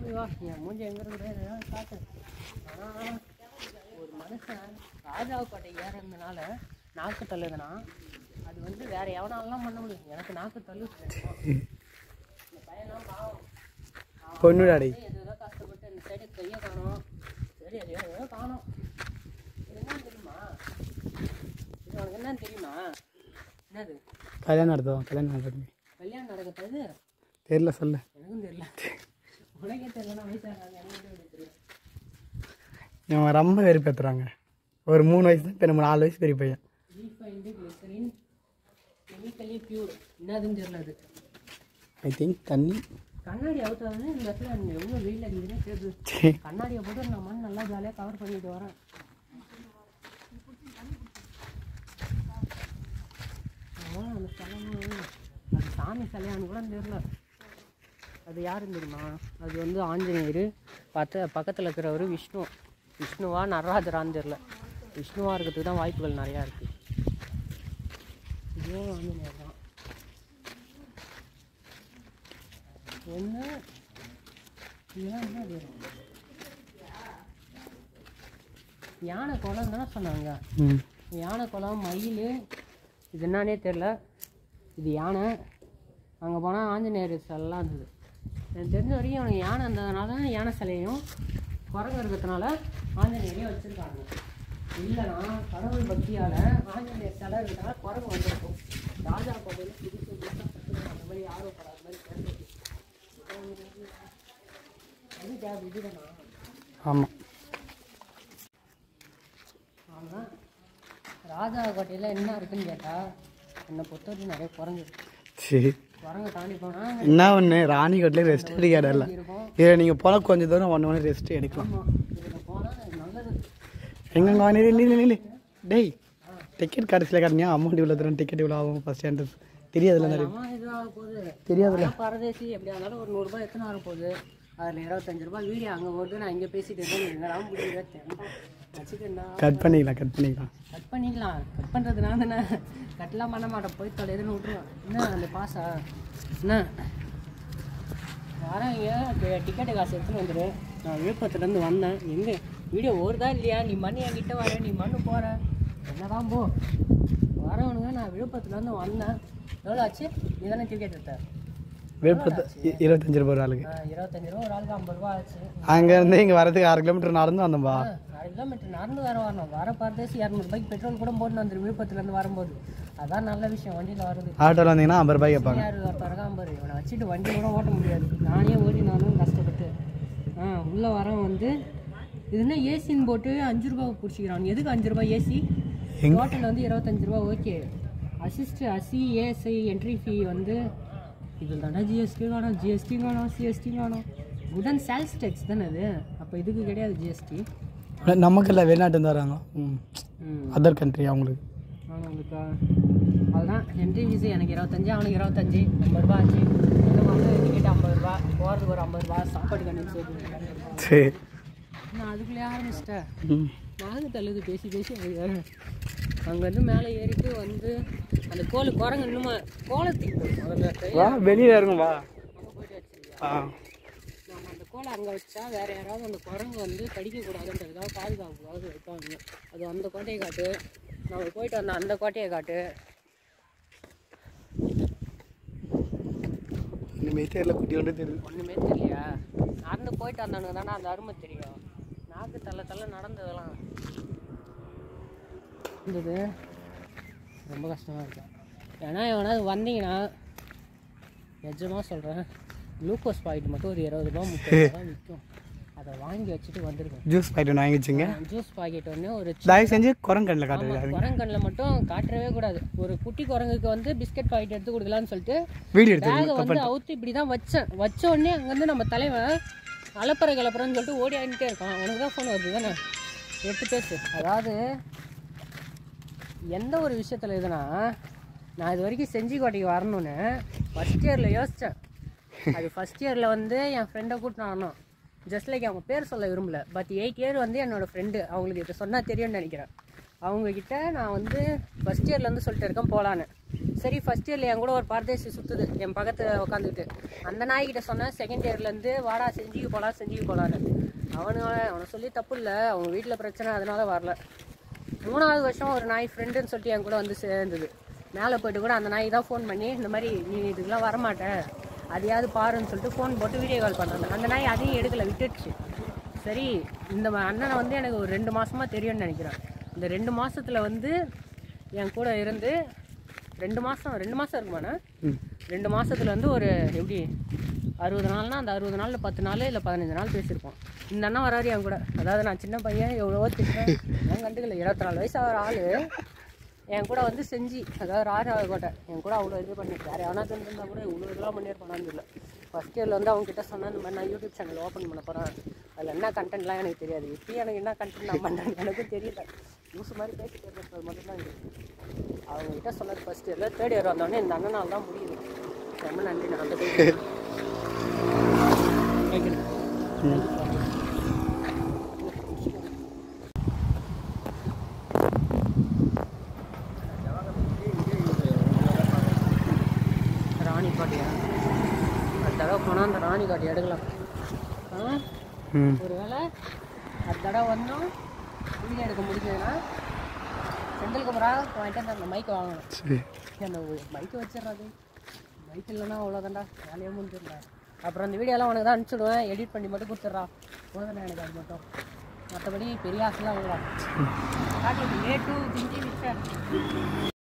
அப்படி வா என் மூஞ்சி எங்கே இருக்கிற காட்டு ஆனால் ஒரு மனுஷன் ராஜாவு கோட்டை ஏறதுனால நாக்கு தள்ளுதுன்னா அது வந்து வேற எவனாலாம் பண்ண முடியும் எனக்கு நாக்கு தள்ளு இந்த பையன்லாம் பாவம் பொண்ணுடாடி எதுவோ கஷ்டப்பட்டு இந்த சைடு கையை காணும் சரி எதையோ ஏதோ காணும் இது என்ன தெரியுமா இது உனக்கு என்னன்னு தெரியுமா என்னது கல்யாணம் நடத்துவோம் கல்யாணம் நடத்துவோம் கல்யாணம் நடக்கிறது தெரியல சொல்ல எனக்கும் தெரியல உனக்கே தெரியலனா வயசாக எனக்கு எப்படி தெரியும் இவன் ரொம்ப வெறுப்பேற்றுறாங்க ஒரு மூணு வயசு தான் இப்போ நம்ம நாலு வயசு பெரிய பையன் ரீஃபைண்டு கிளிசரின் கெமிக்கலி பியூர் என்னதுன்னு தெரியல அது ஐ திங்க் தண்ணி கண்ணாடி அவுத்தாதுன்னு இந்த இடத்துல எவ்வளோ வெயில் அடிக்குதுன்னே தெரியுது சரி கண்ணாடியை போட்டு நான் மண் நல்லா ஜாலியாக கவர் பண்ணிட்டு வரேன் ஆமா, அந்த சிலையும் அது சாமி சிலையான்னு கூட தெரியல அது யாருன்னு தெரியுமா அது வந்து ஆஞ்சநேயர் பத்த பக்கத்தில் இருக்கிறவர் விஷ்ணு விஷ்ணுவா நடராஜரான்னு தெரியல விஷ்ணுவா இருக்கிறதுக்கு தான் வாய்ப்புகள் நிறையா இருக்குது இதுவும் ஆஞ்சநேயர் தான் என்ன இதெல்லாம் என்ன இது? யானை குளம் தானே சொன்னாங்க ம் யானை குளம் மயில் இது என்னன்னே தெரில இது யானை அங்கே போனால் ஆஞ்சநேயர் சிலைலாம் இருந்தது எனக்கு தெரிஞ்ச வரைக்கும் அவனுக்கு யானை இருந்ததுனால தான் யானை சிலையும் குரங்கு இருக்கிறதுனால ஆஞ்சநேயரையும் வச்சுருக்காங்க இல்லைனா கடவுள் பக்தியால் ஆஞ்சநேயர் சிலை இருக்கிறதுனால குரங்கு வந்திருக்கும் ராஜா கோட்டையில் புதுசு புதுசாக கட்டுறாங்க அந்த மாதிரி ஆர்வப்படாத மாதிரி கேட்டு அது ஜாப் இதுதானா ஆமாம் அவ்வளோதான் ராஜா கோட்டையில் என்ன இருக்குன்னு கேட்டால் என்னை பொறுத்தவரைக்கும் நிறைய குரங்கு இருக்கு சரி குரங்கை தாண்டி போனால் என்ன ஒன்று ராணிக்கோட்டில் ரெஸ்ட் எடுக்க இடம் இல்லை இருக்கும் இதில் நீங்கள் போல கொஞ்சம் தூரம் ஒன்று ஒன்று ரெஸ்ட் எடுக்கலாம் ஆமாம் இதில் போனால் நல்லது எங்கெங்க வா நில்லு நில்லு நில்லு டேய் டிக்கெட் கடைசியில் காட்டினியா அமௌண்ட் இவ்வளோ தூரம் டிக்கெட் இவ்வளோ ஆகும் ஃபஸ்ட் ஸ்டாண்டு தெரியாதுல்ல நிறைய அம்மா இதுவாக போகுது தெரியாதுல்ல நான் பரதேசி எப்படியா இருந்தாலும் ஒரு நூறுரூபா எத்தனை வர போகுது அதில் இருபத்தஞ்சு ரூபாய் வீடியோ அங்கே வருது நான் இங்கே பேசிட்டு இருக்கேன் எங்கெல்லாம் முடியுது வச்சுக்கண்டா கட் பண்ணிக்கலாம் கட் பண்ணிக்கலாம் கட் பண்ணிக்கலாம் கட் பண்ணுறதுனால தானே கட்லாம் பண்ண மாட்டேன் போய் தொலைதுன்னு விட்ருவேன் என்ன அந்த பாஸா என்ன வரேங்க டிக்கெட்டு காசு எடுத்துன்னு வந்துடு நான் விழுப்புரத்துலேருந்து வந்தேன் எங்கே வீடியோ ஓடுதா இல்லையா நீ மண் என்கிட்ட வர நீ மண்ணு போகிற என்னதான் போ வரவனுங்க நான் விழுப்புரத்துலேருந்து வந்தேன் எவ்வளோ ஆச்சு நீ தானே டிக்கெட் எடுத்த விழுப்புரத்து இ- இருபத்தஞ்சு ரூபா ஒரு ஆளுக்கு ஆ, இருபத்தஞ்சு ரூபா ஒரு ஆளுக்கு ஐம்பது ரூபா ஆச்சு அங்கேருந்து இங்கே வரதுக்கு ஆறு கிலோமீட்டர் நடந்து வந்தோம்பா ஆ, அரை கிலோமீட்டர் நடந்து வர வரணும் வர பரதேசி இரநூறுபாய்க்கு பெட்ரோல் கூட போட்டு வந்துரு விழுப்புரத்துலேருந்து வரும்போது அதான் நல்ல விஷயம் வண்டியில் வருது ஆட்டோவில் வந்தீங்கன்னா ஐம்பது ரூபாய் கேட்பாங்க யார் ஒருத்தர் இருக்கான் பாரு இவனை வச்சுட்டு வண்டி கூட ஓட்ட முடியாது நானே ஓடி நானும் கஷ்டப்பட்டு ஆ உள்ளே வரேன் வந்து இது என்ன ஏசின்னு போட்டு அஞ்சு ரூபா பிடிச்சிக்கிறான் எதுக்கு அஞ்சு ரூபாய் ஏசி எங்க? டோட்டல் வந்து இருபத்தஞ்சு ரூபா ஓகே அசிஸ்ட் அசி ஏஎஸ்ஐ என்ட்ரி ஃபீ வந்து இதில் தானே ஜிஎஸ்டி காணும் ஜிஎஸ்டி காணும் சிஎஸ்டி காணும் உடன் சேல்ஸ் டேக்ஸ் தானே அது அப்போ இதுக்கு கிடையாது ஜிஎஸ்டி நமக்கு இல்லை வெளிநாட்டு வராங்க ம் ம் அதர் கண்ட்ரி அவங்களுக்கு அவனுங்களுக்கா அதுதான் என்ட்ரி ஃபீஸு எனக்கு இருபத்தஞ்சு அவனுக்கு இருபத்தஞ்சு ஐம்பது ரூபா ஆச்சு எனக்கு வந்து டிக்கெட் ஐம்பது ரூபா போகிறதுக்கு ஒரு ஐம்பது ரூபா சாப்பாடு கண்ணு சேர்த்து சரி நான் அதுக்குள்ளேயே ஆரம்பிச்சிட்டேன் ம் நாகு தள்ளுது பேசி பேசி அங்கேருந்து மேலே ஏறிட்டு வந்து அந்த கோல் குரங்கு இன்னுமா கோலத்துக்கு போகும் முதல்ல கையில வா வெளியில் இறங்கும் வா அங்கே போயிட்டு வச்சிருக்கியா ஆ நம்ம அந்த கோலை அங்கே வச்சா வேற யாராவது அந்த குரங்கு வந்து கடிக்கக்கூடாதுன்றதுக்காக பாதுகாப்புக்காக வைப்பாங்க அது அந்த கோட்டையை காட்டு நம்ம போயிட்டு வந்த அந்த கோட்டையை காட்டு இனிமேல் தெரியல குட்டி ஒன்று தெரியுது ஒன்றுமே தெரியலையா நடந்து போயிட்டு வந்தானுங்க தானே அந்த அருமை தெரியும் நாக்கு தள்ள தள்ள நடந்ததெல்லாம் இருந்தது ரொம்ப கஷ்டமாக இருக்கு ஏன்னா எவனாவது வந்தீங்கன்னா நிஜமாக சொல்கிறேன் குளுக்கோஸ் பாக்கெட் மட்டும் ஒரு இருபது ரூபா முப்பது ரூபா விற்கும் அதை வாங்கி வச்சுட்டு வந்திருக்கேன் ஜூஸ் பாக்கெட் ஒன்று வாங்கி வச்சுங்க ஜூஸ் பாக்கெட் ஒன்று ஒரு தயவு செஞ்சு குரங்கண்ணில் காட்டுறது குரங்கண்ணில் மட்டும் காட்டவே கூடாது ஒரு குட்டி குரங்குக்கு வந்து பிஸ்கட் பாக்கெட் எடுத்து கொடுக்கலான்னு சொல்லிட்டு வீடியோ எடுத்து பேகை வந்து அவுத்து இப்படி தான் வச்சேன் வச்ச உடனே அங்கேருந்து நம்ம தலைவன் அலப்பறை கலப்பறன்னு சொல்லிட்டு ஓடி ஆடிட்டே இருக்கான் அவனுக்கு தான் ஃபோன் வருது தானே எடுத்து பேசு அதாவது எந்த ஒரு விஷயத்தில் இதுனா நான் இது வரைக்கும் செஞ்சிக்கோட்டைக்கு வரணும்னு ஃபஸ்ட் இயரில் யோசித்தேன் அது ஃபஸ்ட் இயரில் வந்து என் ஃப்ரெண்டை கூட்டின்னு வரணும் ஜஸ்ட் லைக் அவங்க பேர் சொல்ல விரும்பல பட் எயிட் இயர் வந்து என்னோடய ஃப்ரெண்டு அவங்களுக்கு இதை சொன்னால் தெரியும்னு நினைக்கிறேன் அவங்கக்கிட்ட நான் வந்து ஃபஸ்ட் இயரில் வந்து சொல்லிட்டு இருக்கேன் போகலான்னு சரி ஃபர்ஸ்ட் இயர்ல என் கூட ஒரு பரதேசி சுத்துது என் பக்கத்துல உட்காந்துக்கிட்டு அந்த நாய்கிட்ட சொன்னேன் செகண்ட் இயர்ல இருந்து வாடா செஞ்சுக்கு போலாம் செஞ்சுக்கு போலான்னு அவனுங்க அவனை சொல்லி தப்பு இல்லை அவங்க வீட்டில் பிரச்சனை அதனால வரல மூணாவது வருஷம் ஒரு நாய் ஃப்ரெண்டுன்னு சொல்லிட்டு என் கூட வந்து சேர்ந்தது மேலே போயிட்டு கூட அந்த நாய் தான் ஃபோன் பண்ணி இந்த மாதிரி நீ இதுக்கெல்லாம் வரமாட்ட அதையாவது பாருன்னு சொல்லிட்டு ஃபோன் போட்டு வீடியோ கால் பண்ணுறாங்க அந்த நாய் அதையும் எடுக்கல விட்டுடுச்சு சரி இந்த ம- அண்ணனை வந்து எனக்கு ஒரு ரெண்டு மாசமா தெரியும்னு நினைக்கிறேன் இந்த ரெண்டு மாசத்துல வந்து என் கூட இருந்து ரெண்டு மாசம் ரெண்டு மாசம் இருக்குமாண்ணா ம் ரெண்டு மாசத்துல வந்து ஒரு எப்படி அறுபது நாள்னா அந்த அறுபது நாள்ல பத்து நாள் இல்லை பதினஞ்சு நாள் பேசியிருப்போம் இந்த அண்ணன் வராரு என் கூட அதாவது நான் சின்ன பையன் எவ்வளவோ திட்டேன் நான் கண்டுக்கல இருபத்தி நாலு வயசு ஆகிற ஆளு என் கூட வந்து செஞ்சு அதாவது ராஜா கோட்டை என் கூட அவ்வளோ இது பண்ணி வேறு எவனா தெரிஞ்சிருந்தா கூட இவ்வளோ இதெல்லாம் பண்ணியிருப்பானான்னு தெரியல ஃபஸ்ட் இயரில் வந்து அவங்க கிட்ட சொன்னேன் இந்த மாதிரி நான் யூடியூப் சேனல் ஓப்பன் பண்ண போகிறேன் அதில் என்ன கண்டென்ட்லாம் எனக்கு தெரியாது இப்பயும் எனக்கு என்ன கண்டென்ட் நான் பண்ணுறேன்னு எனக்கும் தெரியல லூசு மாதிரி பேசிட்டு இருக்கிறது மட்டும்தான் இது அவங்க கிட்ட சொன்னது ஃபஸ்ட் இயரில் தேர்ட் இயர் வந்தோடனே இந்த அண்ணனால் தான் முடியுது ரொம்ப நன்றி நான் அந்த டைம் கேட்குறேன் ராணி காட்டியா அடுத்த தடவை போனால் அந்த ராணி காட்டி எடுக்கலாம் ஆ ம் ஒருவேளை அடுத்த தடவை வந்தோம் வீடியோ எடுக்க முடிஞ்சதுன்னா செந்தில் குமரா வாங்கிட்டு அந்த மைக் வாங்கணும் சரி அந்த மைக்கை வச்சிடுறது மைக் இல்லைன்னா அவ்வளோதான்டா வேலையே முடிஞ்சிடல அப்புறம் அந்த வீடியோலாம் உனக்கு தான் அனுப்பிச்சுடுவேன் எடிட் பண்ணி மட்டும் கொடுத்துட்றா போதுண்ணா எனக்கு அது மட்டும் மற்றபடி பெரிய ஆசைலாம் இல்லை காட்டி ஏ டூ திஞ்சி மிக்சர்